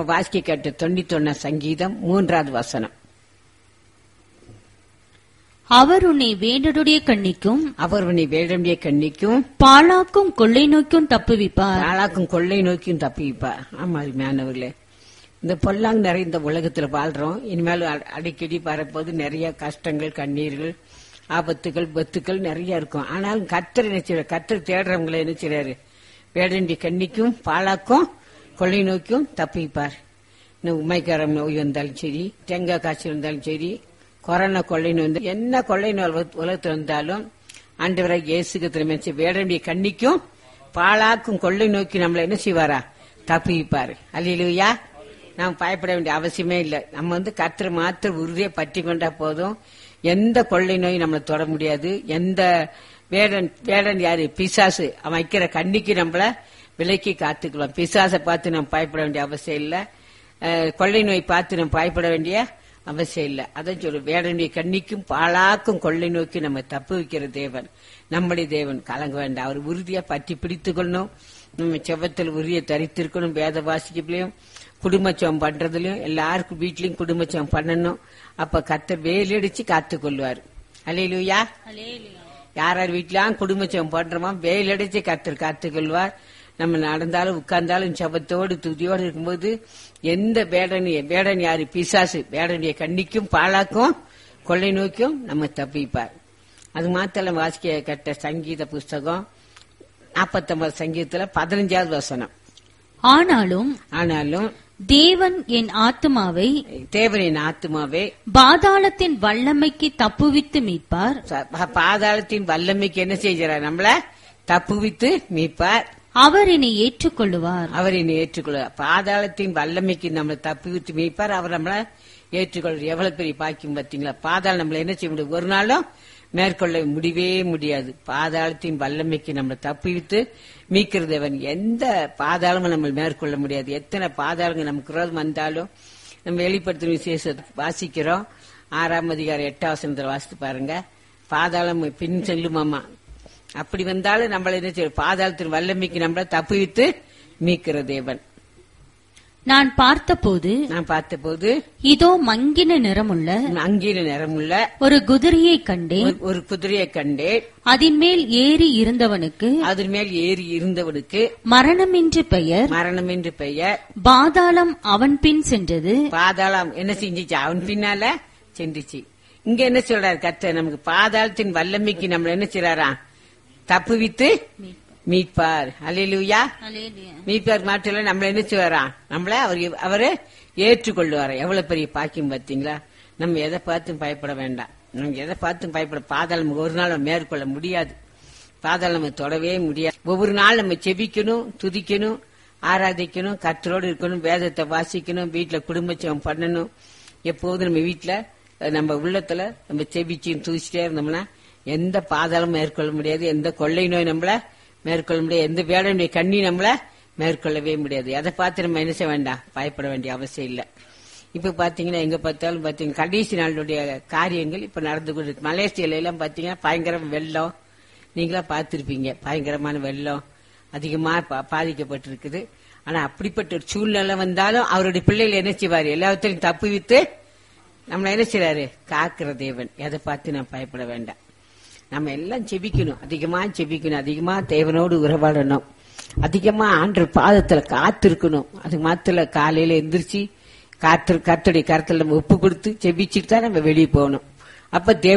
வாசிக்க கேட்ட தொண்ணூத்தொன்ன சங்கீதம் மூன்றாவது வசனம் அவர் உன்னை வேண்டருடைய கண்ணிக்கும் அவர் உன்னை வேடமுடைய கண்ணிக்கும் பாழாக்கும் கொள்ளை நோக்கும் தப்புவிப்பார் நாளாக்கும் கொள்ளை நோக்கியும் தப்பிப்பா ஆமா மேனவர்களே இந்த பொல்லாங் நிறைந்த உலகத்துல வாழ்றோம் இனிமேல் அ- அடிக்கடி வரப்போது நிறைய கஷ்டங்கள் கண்ணீர்கள் ஆபத்துகள் பத்துக்கள் நிறைய இருக்கும் ஆனாலும் கத்தர் என்ன செய்வார் கத்தர் தேடுறவங்களை என்ன செய்றாரு வேடண்டி கண்ணிக்கும் பாழாக்கும் கொள்ளை நோக்கியும் தப்பிப்பார் இன்னும் உமைக்காரம் நோய் வந்தாலும் சரி தேங்காய் காய்ச்சல் வந்தாலும் சரி கொரோனா கொள்ளை நோய் வந்து என்ன கொள்ளை நோய் உலக- உலகத்துல வந்தாலும் ஆண்டவராக இயேசுக்கு திரும்ப வேடண்டிய கண்ணிக்கும் பாழாக்கும் கொள்ளை நோக்கி நம்மள என்ன செய்வாரா தப்பிப்பாரு அல்லையா நாம் பயப்பட வேண்டிய அவசியமே இல்லை நம்ம வந்து கத்திர மாத்திர உறுதியை பற்றி கொண்டா போதும் எந்த கொள்ளை நோயும் நம்மளை தொட முடியாது எந்த வேடன் வேடன் யாரு பிசாசு அவன் வைக்கிற கண்ணிக்கு நம்மள விலைக்கு காத்துக்கலாம் பிசாசை பார்த்து நம்ம பயப்பட வேண்டிய அவசியம் இல்லை அஹ், கொள்ளை நோய் பார்த்து நம்ம பயப்பட வேண்டிய அவசியம் இல்லை அதான் சொல்லு வேடனுடைய கண்ணிக்கும் பாழாக்கும் கொள்ளை நோக்கி நம்ம தப்பு வைக்கிற தேவன் நம்முடைய தேவன் கலங்க வேண்டாம் அவர் உறுதியா பற்றி பிடித்துக் கொள்ளணும் நம்ம செவத்தில் உறுதியை தரித்திருக்கணும் வேத வாசிக்கலையும் குடும்பச்சம் பண்றதுலயும் எல்லாருக்கும் வீட்லயும் குடும்பச்சம் பண்ணணும் அப்ப கத்தர் வேலடிச்சு காத்துக் கொள்வார் அலையிலுயா யார் யார் வீட்லாம் குடும்பச்சம் பண்றோமோ வேலடிச்சு கத்தர் காத்துக் கொள்வார் நம்ம நடந்தாலும் உட்கார்ந்தாலும் செபத்தோடு துதியோடு இருக்கும்போது எந்த வேடன் வேடன் யாரு பிசாசு வேடனுடைய கண்ணிக்கும் பாழாக்கும் கொள்ளை நோக்கியும் நம்ம தப்பிப்பார் அது மாத்திரம் வாசிக்க கட்ட சங்கீத புஸ்தகம் நாற்பத்தொன்பது சங்கீதத்துல பதினஞ்சாவது வசனம் ஆனாலும் ஆனாலும் தேவன் என் ஆத்துமாவை தேவனின் ஆத்மாவே பாதாளத்தின் வல்லமைக்கு தப்புவித்து மீட்பார் ச- பா- பாதாளத்தின் வல்லமைக்கு என்ன செய்கிறார் நம்மள தப்புவித்து மீட்பார் அவர் என்னை ஏற்றுக்கொள்ளுவார் அவர் என்னை ஏற்றுக்கொள்வார் பாதாளத்தின் வல்லமைக்கு நம்மளை தப்புவித்து மீட்பார் அவர் நம்மள ஏற்றுக்கொள்வார் எவ்வளவு பெரிய பாக்கியம் பார்த்தீங்களா பாதாளம் நம்மள என்ன செய்ய முடியும் ஒரு நாளும் மேற்கொள்ள முடியவே முடியாது பாதாளத்தின் வல்லமைக்கு நம்மளை தப்புவித்து மீட்கிற தேவன் எந்த பாதாளமும் நம்ம மேற்கொள்ள முடியாது எத்தனை பாதாளங்கள் நமக்கு விரோதம் வந்தாலும் நம்ம வெளிப்படுத்தும் விசேஷத்தை வாசிக்கிறோம் ஆறாம் அதிகாரம் எட்டாம் வசனத்துல வாசித்து பாருங்க பாதாளம் பின் செல்லுமாமா அப்படி வந்தாலும் நம்மள என்ன செய்யும் பாதாளத்தின் வல்லமைக்கு நம்மள தப்புவித்து மீட்கிற தேவன் நான் பார்த்தபோது நான் பார்த்தபோது இதோ மங்கின நிறமுள்ள அங்கீன நிறமுள்ள ஒரு குதிரையை கண்டேன் ஒரு- ஒரு குதிரையை கண்டேன் அதன் மேல் ஏறி இருந்தவனுக்கு அதன் மேல் ஏறி இருந்தவனுக்கு மரணம் என்று பெயர் மரணம் என்று பெயர் பாதாளம் அவன் பின் சென்றது பாதாளம் என்ன செஞ்சுச்சு அவன் பின்னால சென்றுச்சு இங்க என்ன சொல்றாரு கர்த்தர் நமக்கு பாதாளத்தின் வல்லமைக்கு நம்ம என்ன செய்றாரா தப்புவித்து மீட்பார் அல்லேலூயா மீட்பார் மாற்றில நம்மள என்ன செய்வாரா நம்மள அவர் அவரு ஏற்றுக்கொள்ளுவாரா எவ்வளவு பெரிய பாக்கியம் பார்த்தீங்களா நம்ம எதை பார்த்தும் பயப்பட வேண்டாம் நம்ம எதை பார்த்தும் பயப்பட பாதாளம் ஒரு நாள் நம்ம மேற்கொள்ள முடியாது பாதாளம் நம்ம தொடவே முடியாது ஒவ்வொரு நாள் நம்ம செபிக்கணும் துதிக்கணும் ஆராதிக்கணும் கத்தரோடு இருக்கணும் வேதத்தை வாசிக்கணும் வீட்டுல குடும்பச்சம் பண்ணணும் எப்போதும் நம்ம வீட்டுல அஹ், நம்ம உள்ளத்துல நம்ம செபிச்சு துதிச்சிட்டே இருந்தோம்னா எந்த பாதாளமும் மேற்கொள்ள முடியாது எந்த கொள்ளை நோய் நம்மள மேற்கொள்ள முடியாது எந்த வேடனுடைய கண்ணி நம்மள மேற்கொள்ளவே முடியாது எதை பார்த்து நம்ம என்ன செய்ய வேண்டாம் பயப்பட வேண்டிய அவசியம் இல்லை இப்ப பாத்தீங்கன்னா எங்க பார்த்தாலும் பாத்தீங்கன்னா கடைசி நாளுடைய காரியங்கள் இப்ப நடந்து கொண்டு இருக்கு. மலேசியால எல்லாம் பாத்தீங்கன்னா பயங்கர வெள்ளம் நீங்களா பார்த்திருப்பீங்க பயங்கரமான வெள்ளம் அதிகமா பா- பாதிக்கப்பட்டிருக்குது ஆனா அப்படிப்பட்ட ஒரு சூழ்நிலை வந்தாலும் அவருடைய பிள்ளைகள் என்ன செய்வாரு எல்லாத்தையும் தப்பு வித்து நம்மள என்ன செய்றாரு காக்கிற தேவன் எதை பார்த்து நான் பயப்பட வேண்டாம் நம்ம எல்லாம் செபிக்கணும் அதிகமா செபிக்கணும் அதிகமா தேவனோடு உறவாடணும் அதிகமா ஆண்டு பாதத்துல காத்திருக்கணும் அது மாத்திர காலையில எந்திரிச்சு காத்து கத்துடைய கருத்துல நம்ம ஒப்பு கொடுத்து செபிச்சுட்டு தான் நம்ம வெளியே போகணும் அப்ப தேவ